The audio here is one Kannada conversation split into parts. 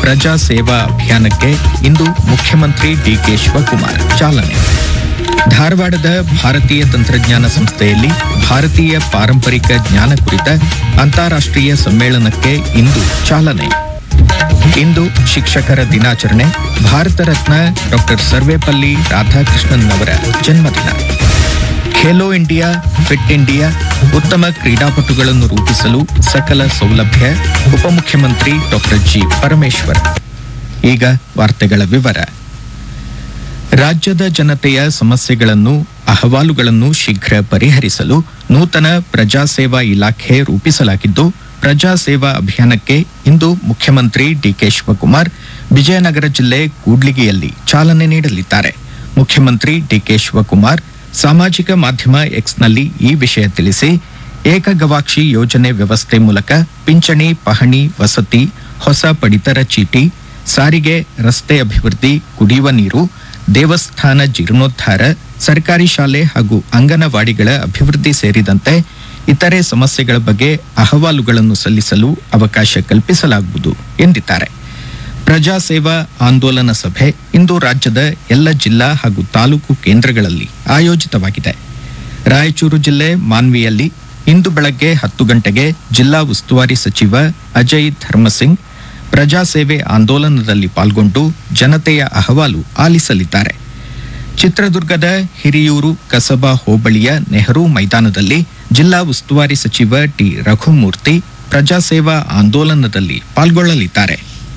ಪ್ರಜಾ ಸೇವಾ ಅಭಿಯಾನಕ್ಕೆ ಇಂದು ಮುಖ್ಯಮಂತ್ರಿ ಡಿಕೆ ಶಿವಕುಮಾರ್ ಚಾಲನೆ ಧಾರವಾಡದ ಭಾರತೀಯ ತಂತ್ರಜ್ಞಾನ ಸಂಸ್ಥೆಯಲ್ಲಿ ಭಾರತೀಯ ಪಾರಂಪರಿಕ ಜ್ಞಾನ ಕುರಿತ ಅಂತಾರಾಷ್ಟ್ರೀಯ ಸಮ್ಮೇಳನಕ್ಕೆ ಇಂದು ಚಾಲನೆ ಇಂದು ಶಿಕ್ಷಕರ ದಿನಾಚರಣೆ ಭಾರತ ರತ್ನ ಡಾಕ್ಟರ್ ಸರ್ವೇಪಲ್ಲಿ ರಾಧಾಕೃಷ್ಣನ್ ಅವರ ಜನ್ಮದಿನ ಖೇಲೋ ಇಂಡಿಯಾ ಫಿಟ್ ಇಂಡಿಯಾ ಉತ್ತಮ ಕ್ರೀಡಾಪಟುಗಳನ್ನು ರೂಪಿಸಲು ಸಕಲ ಸೌಲಭ್ಯ ಉಪಮುಖ್ಯಮಂತ್ರಿ ಡಾಕ್ಟರ್ ಜಿ ಪರಮೇಶ್ವರ್ ಈಗ ವಾರ್ತೆಗಳ ವಿವರ ರಾಜ್ಯದ ಜನತೆಯ ಸಮಸ್ಯೆಗಳನ್ನು ಅಹವಾಲುಗಳನ್ನು ಶೀಘ್ರ ಪರಿಹರಿಸಲು ನೂತನ ಪ್ರಜಾಸೇವಾ ಇಲಾಖೆ ರೂಪಿಸಲಾಗಿದ್ದು ಪ್ರಜಾಸೇವಾ ಅಭಿಯಾನಕ್ಕೆ ಇಂದು ಮುಖ್ಯಮಂತ್ರಿ ಡಿಕೆ ಶಿವಕುಮಾರ್ ವಿಜಯನಗರ ಜಿಲ್ಲೆ ಕೂಡ್ಲಿಗಿಯಲ್ಲಿ ಚಾಲನೆ ನೀಡಲಿದ್ದಾರೆ ಮುಖ್ಯಮಂತ್ರಿ ಡಿಕೆ ಶಿವಕುಮಾರ್ ಸಾಮಾಜಿಕ ಮಾಧ್ಯಮ ಎಕ್ಸ್ನಲ್ಲಿ ಈ ವಿಷಯ ತಿಳಿಸಿ ಏಕಗವಾಕ್ಷಿ ಯೋಜನೆ ವ್ಯವಸ್ಥೆ ಮೂಲಕ ಪಿಂಚಣಿ ಪಹಣಿ ವಸತಿ ಹೊಸ ಪಡಿತರ ಚೀಟಿ ಸಾರಿಗೆ ರಸ್ತೆ ಅಭಿವೃದ್ಧಿ ಕುಡಿಯುವ ನೀರು ದೇವಸ್ಥಾನ ಜೀರ್ಣೋದ್ಧಾರ ಸರ್ಕಾರಿ ಶಾಲೆ ಹಾಗೂ ಅಂಗನವಾಡಿಗಳ ಅಭಿವೃದ್ಧಿ ಸೇರಿದಂತೆ ಇತರೆ ಸಮಸ್ಯೆಗಳ ಬಗ್ಗೆ ಅಹವಾಲುಗಳನ್ನು ಸಲ್ಲಿಸಲು ಅವಕಾಶ ಕಲ್ಪಿಸಲಾಗುವುದು ಎಂದಿದ್ದಾರೆ ಪ್ರಜಾಸೇವಾ ಆಂದೋಲನ ಸಭೆ ಇಂದು ರಾಜ್ಯದ ಎಲ್ಲ ಜಿಲ್ಲಾ ಹಾಗೂ ತಾಲೂಕು ಕೇಂದ್ರಗಳಲ್ಲಿ ಆಯೋಜಿತವಾಗಿದೆ ರಾಯಚೂರು ಜಿಲ್ಲೆ ಮಾನ್ವಿಯಲ್ಲಿ ಇಂದು ಬೆಳಗ್ಗೆ ಹತ್ತು ಗಂಟೆಗೆ ಜಿಲ್ಲಾ ಉಸ್ತುವಾರಿ ಸಚಿವ ಅಜಯ್ ಧರ್ಮಸಿಂಗ್ ಪ್ರಜಾಸೇವೆ ಆಂದೋಲನದಲ್ಲಿ ಪಾಲ್ಗೊಂಡು ಜನತೆಯ ಅಹವಾಲು ಆಲಿಸಲಿದ್ದಾರೆ ಚಿತ್ರದುರ್ಗದ ಹಿರಿಯೂರು ಕಸಬಾ ಹೋಬಳಿಯ ನೆಹರು ಮೈದಾನದಲ್ಲಿ ಜಿಲ್ಲಾ ಉಸ್ತುವಾರಿ ಸಚಿವ ಟಿ ರಘುಮೂರ್ತಿ ಪ್ರಜಾಸೇವಾ ಆಂದೋಲನದಲ್ಲಿ ಪಾಲ್ಗೊಳ್ಳಲಿದ್ದಾರೆ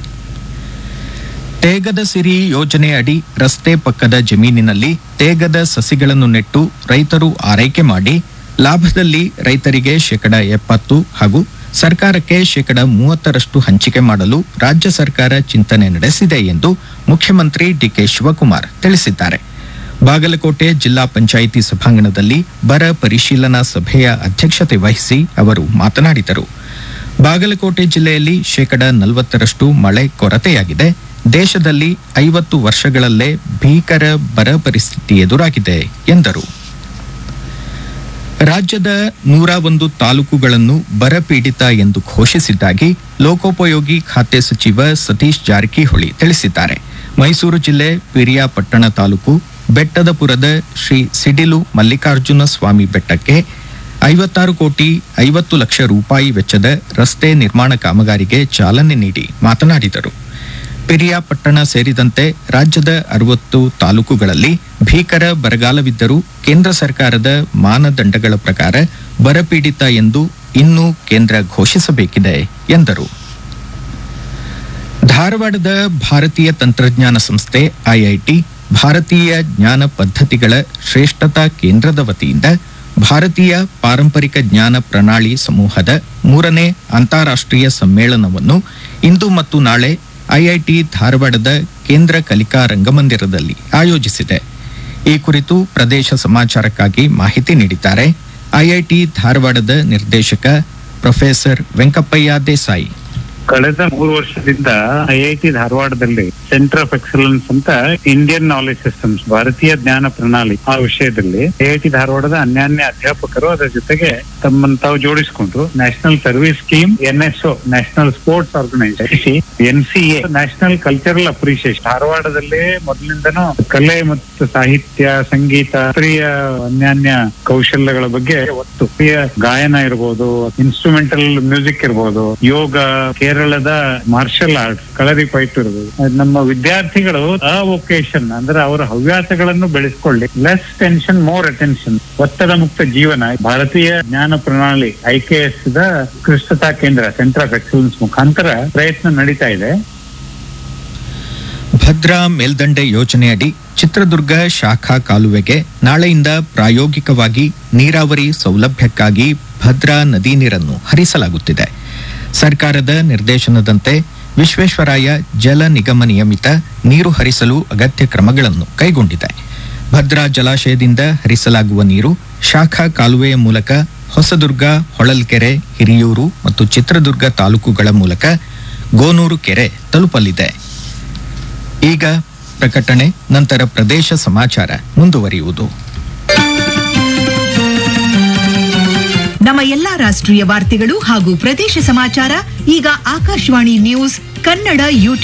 ತೇಗದ ಸಿರಿ ಯೋಜನೆ ಅಡಿ ರಸ್ತೆ ಪಕ್ಕದ ಜಮೀನಿನಲ್ಲಿ ತೇಗದ ಸಸಿಗಳನ್ನು ನೆಟ್ಟು ರೈತರು ಆರೈಕೆ ಮಾಡಿ ಲಾಭದಲ್ಲಿ ರೈತರಿಗೆ ಶೇಕಡ ಎಪ್ಪತ್ತು ಹಾಗೂ ಸರ್ಕಾರಕ್ಕೆ ಶೇಕಡ ಮೂವತ್ತರಷ್ಟು ಹಂಚಿಕೆ ಮಾಡಲು ರಾಜ್ಯ ಸರ್ಕಾರ ಚಿಂತನೆ ನಡೆಸಿದೆ ಎಂದು ಮುಖ್ಯಮಂತ್ರಿ ಡಿಕೆ ಶಿವಕುಮಾರ್ ತಿಳಿಸಿದ್ದಾರೆ ಬಾಗಲಕೋಟೆ ಜಿಲ್ಲಾ ಪಂಚಾಯಿತಿ ಸಭಾಂಗಣದಲ್ಲಿ ಬರ ಪರಿಶೀಲನಾ ಸಭೆಯ ಅಧ್ಯಕ್ಷತೆ ವಹಿಸಿ ಅವರು ಮಾತನಾಡಿದರು ಬಾಗಲಕೋಟೆ ಜಿಲ್ಲೆಯಲ್ಲಿ ಶೇಕಡ ನಲವತ್ತರಷ್ಟು ಮಳೆ ಕೊರತೆಯಾಗಿದೆ ದೇಶದಲ್ಲಿ ಐವತ್ತು ವರ್ಷಗಳಲ್ಲೇ ಭೀಕರ ಬರ ಪರಿಸ್ಥಿತಿ ಎದುರಾಗಿದೆ ಎಂದರು ರಾಜ್ಯದ ನೂರ ಒಂದು ತಾಲೂಕುಗಳನ್ನು ಬರಪೀಡಿತ ಎಂದು ಘೋಷಿಸಿದ್ದಾಗಿ ಲೋಕೋಪಯೋಗಿ ಖಾತೆ ಸಚಿವ ಸತೀಶ್ ಜಾರಕಿಹೊಳಿ ತಿಳಿಸಿದ್ದಾರೆ ಮೈಸೂರು ಜಿಲ್ಲೆ ಪಿರಿಯಾಪಟ್ಟಣ ತಾಲೂಕು ಬೆಟ್ಟದಪುರದ ಶ್ರೀ ಸಿಡಿಲು ಮಲ್ಲಿಕಾರ್ಜುನ ಸ್ವಾಮಿ ಬೆಟ್ಟಕ್ಕೆ ಐವತ್ತಾರು ಕೋಟಿ ಐವತ್ತು ಲಕ್ಷ ರೂಪಾಯಿ ವೆಚ್ಚದ ರಸ್ತೆ ನಿರ್ಮಾಣ ಕಾಮಗಾರಿಗೆ ಚಾಲನೆ ನೀಡಿ ಮಾತನಾಡಿದರು ಪಿರಿಯಾಪಟ್ಟಣ ಸೇರಿದಂತೆ ರಾಜ್ಯದ ಅರವತ್ತು ತಾಲೂಕುಗಳಲ್ಲಿ ಭೀಕರ ಬರಗಾಲವಿದ್ದರೂ ಕೇಂದ್ರ ಸರ್ಕಾರದ ಮಾನದಂಡಗಳ ಪ್ರಕಾರ ಬರಪೀಡಿತ ಎಂದು ಇನ್ನೂ ಕೇಂದ್ರ ಘೋಷಿಸಬೇಕಿದೆ ಎಂದರು ಧಾರವಾಡದ ಭಾರತೀಯ ತಂತ್ರಜ್ಞಾನ ಸಂಸ್ಥೆ ಐಐಟಿ ಭಾರತೀಯ ಜ್ಞಾನ ಪದ್ಧತಿಗಳ ಶ್ರೇಷ್ಠತಾ ಕೇಂದ್ರದ ವತಿಯಿಂದ ಭಾರತೀಯ ಪಾರಂಪರಿಕ ಜ್ಞಾನ ಪ್ರಣಾಳಿ ಸಮೂಹದ ಮೂರನೇ ಅಂತಾರಾಷ್ಟ್ರೀಯ ಸಮ್ಮೇಳನವನ್ನು ಇಂದು ಮತ್ತು ನಾಳೆ ಐಐಟಿ ಧಾರವಾಡದ ಕೇಂದ್ರ ಕಲಿಕಾ ರಂಗಮಂದಿರದಲ್ಲಿ ಆಯೋಜಿಸಿದೆ ಈ ಕುರಿತು ಪ್ರದೇಶ ಸಮಾಚಾರಕ್ಕಾಗಿ ಮಾಹಿತಿ ನೀಡಿದ್ದಾರೆ ಐಐಟಿ ಧಾರವಾಡದ ನಿರ್ದೇಶಕ ಪ್ರೊಫೆಸರ್ ವೆಂಕಪ್ಪಯ್ಯ ದೇಸಾಯಿ ಕಳೆದ ಮೂರು ವರ್ಷದಿಂದ ಐಐಟಿ ಧಾರವಾಡದಲ್ಲಿ ಸೆಂಟರ್ ಆಫ್ ಎಕ್ಸಲೆನ್ಸ್ ಅಂತ ಇಂಡಿಯನ್ ನಾಲೆಜ್ ಸಿಸ್ಟಮ್ಸ್ ಭಾರತೀಯ ಜ್ಞಾನ ಪ್ರಣಾಳಿ ಆ ವಿಷಯದಲ್ಲಿ ಐಐಟಿ ಧಾರವಾಡದ ಅನ್ಯಾನ್ಯ ಅಧ್ಯಾಪಕರು ಅದರ ಜೊತೆಗೆ ತಮ್ಮನ್ನು ತಾವು ಜೋಡಿಸಿಕೊಂಡ್ರು national service scheme NSO national sports organisation NCA national cultural appreciation ಧಾರವಾಡದಲ್ಲಿ ಮೊದಲಿಂದನೂ ಕಲೆ ಮತ್ತು ಸಾಹಿತ್ಯ ಸಂಗೀತ ಪ್ರಿಯ ಅನ್ಯಾನ್ಯ ಕೌಶಲ್ಯಗಳ ಬಗ್ಗೆ ಒತ್ತು ಪ್ರಿಯ ಗಾಯನ ಇರ್ಬೋದು ಇನ್ಸ್ಟ್ರೂಮೆಂಟಲ್ ಮ್ಯೂಸಿಕ್ ಇರ್ಬೋದು ಯೋಗ ಕೇರಳದ ಮಾರ್ಷಲ್ ಆರ್ಟ್ಸ್ ಕಳರಿ ಪೈಟ್ ಇರ್ಬೋದು ಅಹ್ ನಮ್ಮ ವಿದ್ಯಾರ್ಥಿಗಳು ಆ ವೊಕೇಶನ್ ಅಂದ್ರೆ ಅವರ ಹವ್ಯಾಸಗಳನ್ನು ಬೆಳೆಸ್ಕೊಳ್ಳಿ ಲೆಸ್ ಟೆನ್ಷನ್ ಮೋರ್ ಅಟೆನ್ಷನ್ ಒತ್ತಡ ಮುಕ್ತ ಜೀವನ ಭಾರತೀಯ ಜ್ಞಾನ ಪ್ರಣಾಳಿ ಐಕೆಎಸ್ ದ ಕೃಷ್ಣತಾ ಕೇಂದ್ರ ಸೆಂಟರ್ ಆಫ್ ಎಕ್ಸಲೆನ್ಸ್ ಮುಖಾಂತರ ಪ್ರಯತ್ನ ನಡೀತಾ ಇದೆ ಭದ್ರಾ ಮೇಲ್ದಂಡೆ ಯೋಜನೆಯಡಿ ಚಿತ್ರದುರ್ಗ ಶಾಖಾ ಕಾಲುವೆಗೆ ನಾಳೆಯಿಂದ ಪ್ರಾಯೋಗಿಕವಾಗಿ ನೀರಾವರಿ ಸೌಲಭ್ಯಕ್ಕಾಗಿ ಭದ್ರಾ ನದಿ ನೀರನ್ನು ಹರಿಸಲಾಗುತ್ತಿದೆ ಸರ್ಕಾರದ ನಿರ್ದೇಶನದಂತೆ ವಿಶ್ವೇಶ್ವರಾಯ ಜಲ ನಿಗಮ ನಿಯಮಿತ ನೀರು ಹರಿಸಲು ಅಗತ್ಯ ಕ್ರಮಗಳನ್ನು ಕೈಗೊಂಡಿದೆ ಭದ್ರಾ ಜಲಾಶಯದಿಂದ ಹರಿಸಲಾಗುವ ನೀರು ಶಾಖಾ ಕಾಲುವೆಯ ಮೂಲಕ ಹೊಸದುರ್ಗ ಹೊಳಲ್ಕೆರೆ ಹಿರಿಯೂರು ಮತ್ತು ಚಿತ್ರದುರ್ಗ ತಾಲೂಕುಗಳ ಮೂಲಕ ಗೋನೂರು ಕೆರೆ ತಲುಪಲಿದೆ ಈಗ ಪ್ರಕಟಣೆ ನಂತರ ಪ್ರದೇಶ ಸಮಾಚಾರ ಮುಂದುವರಿಯುವುದು ನಮ್ಮ ಎಲ್ಲಾ ರಾಷ್ಟ್ರೀಯ ವಾರ್ತೆಗಳು ಹಾಗೂ ಪ್ರದೇಶ ಸಮಾಚಾರ ಈಗ ಆಕಾಶವಾಣಿ ನ್ಯೂಸ್ ಕನ್ನಡ ಯೂಟ್ಯೂಬ್